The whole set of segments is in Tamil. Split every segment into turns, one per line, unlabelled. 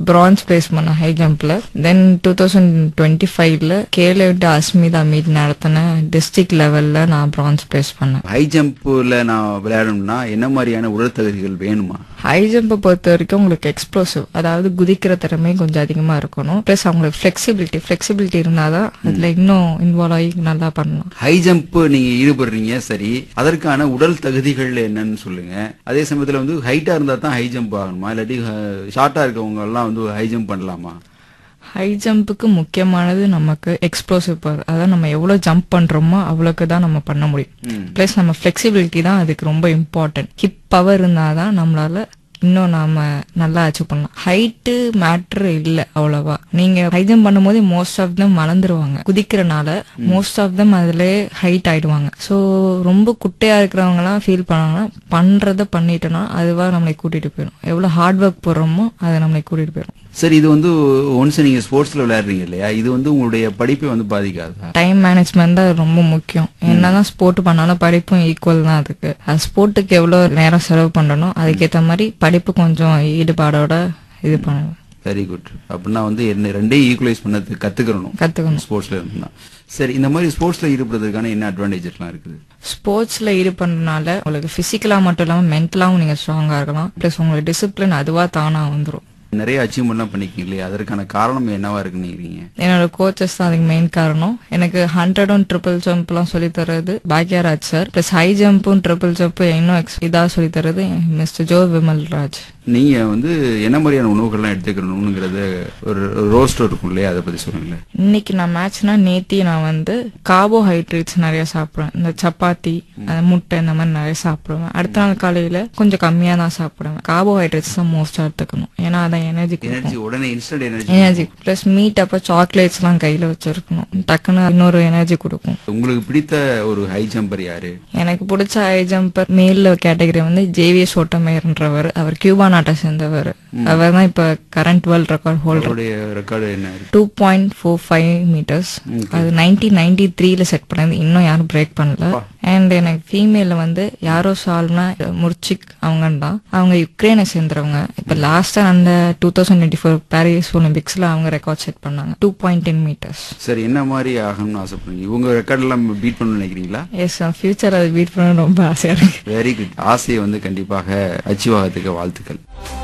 பிரான்ஸ் பிளேஸ் பண்ண ஹை ஜம்ப்ல தென் டூ தௌசண்ட் டுவெண்ட்டி ஃபைவ்ல கேல விட்டு அஸ்மிதா மீட் நடத்தின டிஸ்ட்ரிக்ட் லெவல்ல நான் பிரான்ஸ் பிளேஸ் பண்ணேன்
ஹை ஜம்ப்ல நான் விளையாடணும்னா என்ன மாதிரியான உடல் தகுதிகள் வேணுமா
ஹை ஜம்பை பொறுத்த வரைக்கும் உங்களுக்கு எக்ஸ்ப்ளோசிவ் அதாவது குதிக்கிற திறமை கொஞ்சம் அதிகமா இருக்கணும் ப்ளஸ் அவங்களுக்கு ஃபிளெக்சிபிலிட்டி ஃபிளெக்சிபிலிட்டி இருந்தாதான் அதுல இன்னும் இன்வால்வ் ஆகி நல்லா பண்ணலாம்
ஹை ஜம்ப் நீங்க ஈடுபடுறீங்க சரி அதற்கான உடல் தகுதிகள் என்னன்னு சொல்லுங்க அதே சமயத்துல வந்து ஹைட்டா இருந்தா தான் ஹை ஜம்ப் ஆகணுமா இல்லாட்டி ஷார்ட்டா இருக்கவங்க எல்லாம் வந்து ஹை ஜம்ப் பண்ணலாமா
ஹை ஜம்புக்கு முக்கியமானது நமக்கு எக்ஸ்ப்ளோசிவ் பவர் அதாவது நம்ம எவ்வளவு ஜம்ப் பண்றோமோ அவ்வளவுக்கு தான் நம்ம பண்ண முடியும்
ம்.
ப்ளஸ் நம்ம ஃபிளெக்சிபிலிட்டி தான் அதுக்கு ரொம்ப இம்பார்ட்டன்ட் ஹிப் பவர் இருந்தாதான் நம்மளால இன்னும் நாம நல்லா அச்சீவ் பண்ணலாம் ஹைட்டு மேட்ரு இல்ல அவ்வளவா நீங்க ஹை ஜம்ப் பண்ணும்போது மோஸ்ட் ஆஃப் தம் வளர்ந்துருவாங்க குதிக்கிறனால மோஸ்ட் ஆஃப் தம் அதுல ஹைட் ஆயிடுவாங்க ஸோ ரொம்ப குட்டையா இருக்கிறவங்க எல்லாம் ஃபீல் பண்ணாங்கன்னா பண்றத பண்ணிட்டோம்னா அதுவா நம்மளை கூட்டிட்டு போயிடும் எவ்வளவு ஹார்ட் ஒர்க் போடுறோமோ அதை நம்மளை கூட்டிட்டு போயிடும்
சரி இது வந்து ஒன்ஸ் நீங்க ஸ்போர்ட்ஸ்ல விளையாடுறீங்க இல்லையா இது வந்து உங்களுடைய படிப்பை வந்து பாதிக்காதா
டைம் மேனேஜ்மெண்ட் தான் ரொம்ப முக்கியம் என்னதான் ஸ்போர்ட் பண்ணாலும் படிப்பும் ஈக்குவல் தான் அதுக்கு அது ஸ்போர்ட்டுக்கு எவ்வளவு நேரம் செலவு பண்றனோ அதுக்கேத்த மாதிரி படிப்பு கொஞ்சம் ஈடுபாடோட இது பண்ணுவேன்
வெரி குட் அப்படின்னா வந்து என்ன ரெண்டையும் ஈக்குவலைஸ் பண்ணது கத்துக்கணும்
கத்துக்கணும்
ஸ்போர்ட்ஸ்ல இருந்தா சரி இந்த மாதிரி ஸ்போர்ட்ஸ்ல ஈடுபடுறதுக்கான என்ன அட்வான்டேஜஸ்லாம் இருக்குது
ஸ்போர்ட்ஸ்ல ஈடுபடுறதுனால உங்களுக்கு பிசிக்கலா மட்டும் இல்லாம மென்டலாவும் நீங்க ஸ்ட்ராங்கா இருக்கலாம் பிளஸ் உங்களுக்கு டிசிப்ளின் அதுவா தானா வந்துரும்
நிறைய அச்சீவ்மெண்ட்லாம் பண்ணிருக்கீங்க இல்லையா அதற்கான காரணம் என்னவா இருக்குன்னு நினைக்கிறீங்க
என்னோட கோச்சஸ் தான் அதுக்கு மெயின் காரணம் எனக்கு ஹண்ட்ரட் அண்ட் ட்ரிபிள் ஜம்ப் எல்லாம் சொல்லி தர்றது பாக்யராஜ் சார் பிளஸ் ஹை ஜம்பும் ட்ரிபிள் ஜம்ப் இன்னும் ex- இதா சொல்லி தர்றது மிஸ்டர் ஜோ விமல் ராஜ்
நீங்க வந்து என்ன மாதிரியான உணவுகள்லாம் எடுத்துக்கணுங்கிறது ஒரு ரோஸ்டர் இருக்கும் இல்லையா அதை பத்தி சொல்லுங்களேன்
இன்னைக்கு நான் மேட்ச்னா நேத்தி நான் வந்து கார்போஹைட்ரேட்ஸ் நிறைய சாப்பிடுவேன் இந்த சப்பாத்தி அந்த முட்டை இந்த மாதிரி நிறைய சாப்பிடுவேன் அடுத்த நாள் காலையில கொஞ்சம் கம்மியா தான் சாப்பிடுவேன் கார்போஹைட்ரேட்ஸ் தான் மோஸ்டா எடுத்துக்கணும் ஏன்னா அதான் எனர்ஜி
எனர்ஜி உடனே instant energy
energy plus meat அப்ப சாக்லேட்ஸ் எல்லாம் கையில வச்சிருக்கணும் டக்குன்னு இன்னொரு எனர்ஜி கொடுக்கும்
உங்களுக்கு பிடித்த ஒரு ஹை ஜம்பர் யாரு
எனக்கு பிடிச்ச ஹை ஜம்பர் மேல் கேட்டகரி வந்து ஜேவிஎஸ் ஓட்டமேர்ன்றவர் அவர் கியூபா நாட்டை சேர்ந்தவர் அவர் தான் இப்ப கரண்ட் வேர்ல்ட் ரெக்கார்ட் ஹோல்டர்
அவருடைய ரெக்கார்டு என்ன இருக்கு
two point four five metres அது நைன்டீன் நைன்டி த்ரீல செட் பண்ணது இன்னும் யாரும் பிரேக் பண்ணல அண்ட் எனக்கு ஃபீமேல வந்து யாரோ சால்னா முர்ச்சிக் அவங்க தான் அவங்க யுக்ரைனை சேர்ந்தவங்க இப்ப லாஸ்டா அந்த two thousand twenty four Paris ஒலிம்பிக்ஸ்ல அவங்க ரெக்கார்ட் செட் பண்ணாங்க டூ பாயிண்ட் டென் மீட்டர்ஸ்
சரி என்ன மாதிரி ஆகணும்னு ஆசைப்படுறீங்க இவங்க ரெக்கார்ட் எல்லாம் பீட் பண்ணணும்னு நினைக்கிறீங்களா
எஸ் ஃபியூச்சர் அதை பீட் பண்ண ரொம்ப ஆசையா இருக்கு
வெரி குட் ஆசையை வந்து கண்டிப்பாக அச்சீவ் ஆகிறதுக்கு வாழ்த்துக்கள்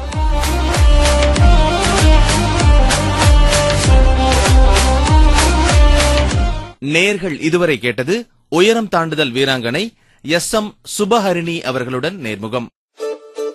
நேர்கள் இதுவரை கேட்டது உயரம் தாண்டுதல் வீராங்கனை எஸ் எம் சுபஹரிணி அவர்களுடன் நேர்முகம்